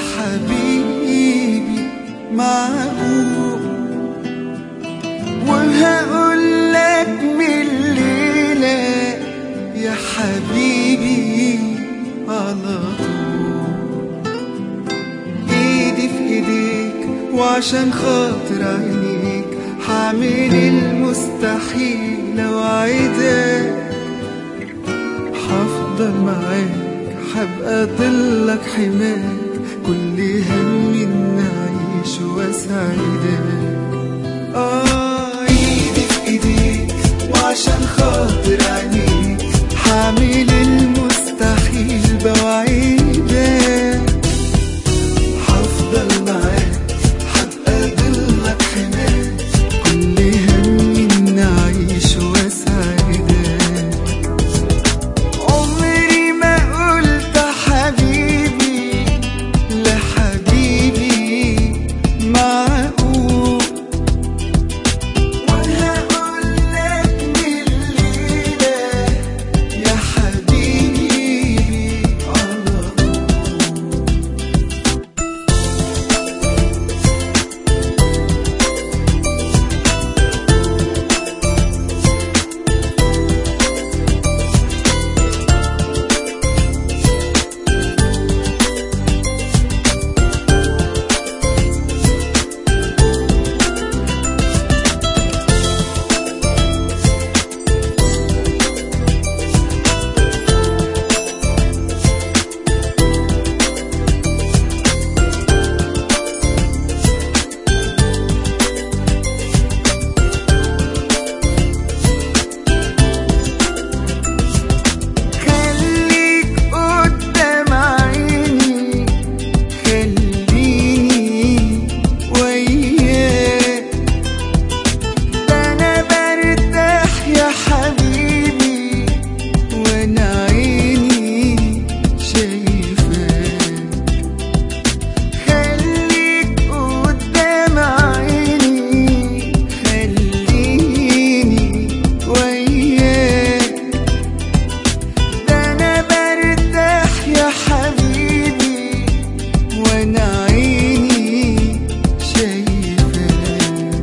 حبيبي معقول وهقول لك من الليلة يا حبيبي على طول ايدي في ايديك وعشان خاطر عينيك حعمل المستحيل اوعدك حفضل معاك حبقى ضلك حماك كل همي ان اعيش واسعدك اه ايدي في ايديك وعشان خاطر عينيك حعمل المستحيل بوعدك حفضل معاك حبقى ضلك حماك كل همي ان اعيش واسعدك عمري ما قلت حبيبي لحبيبي معقول وهقول لك من الليلة يا حبيبي على طول خليك قدام عيني خليني وياك ده انا برتاح يا حبيبي وانا عيني شايفاك خليك قدام عيني خليني وياك ده انا برتاح يا حبيبي وانا عيني شايفاك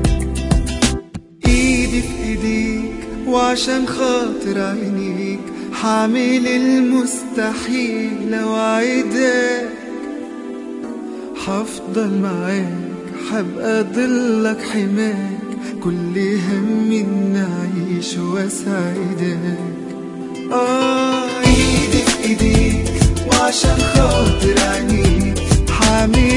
ايدي في ايديك وعشان خاطر عينيك حعمل المستحيل اوعدك حفضل معاك حبقى ضلك حماك كل همي ان اعيش واسعدك اه ايدي في ايديك وعشان خاطر عينيك حامل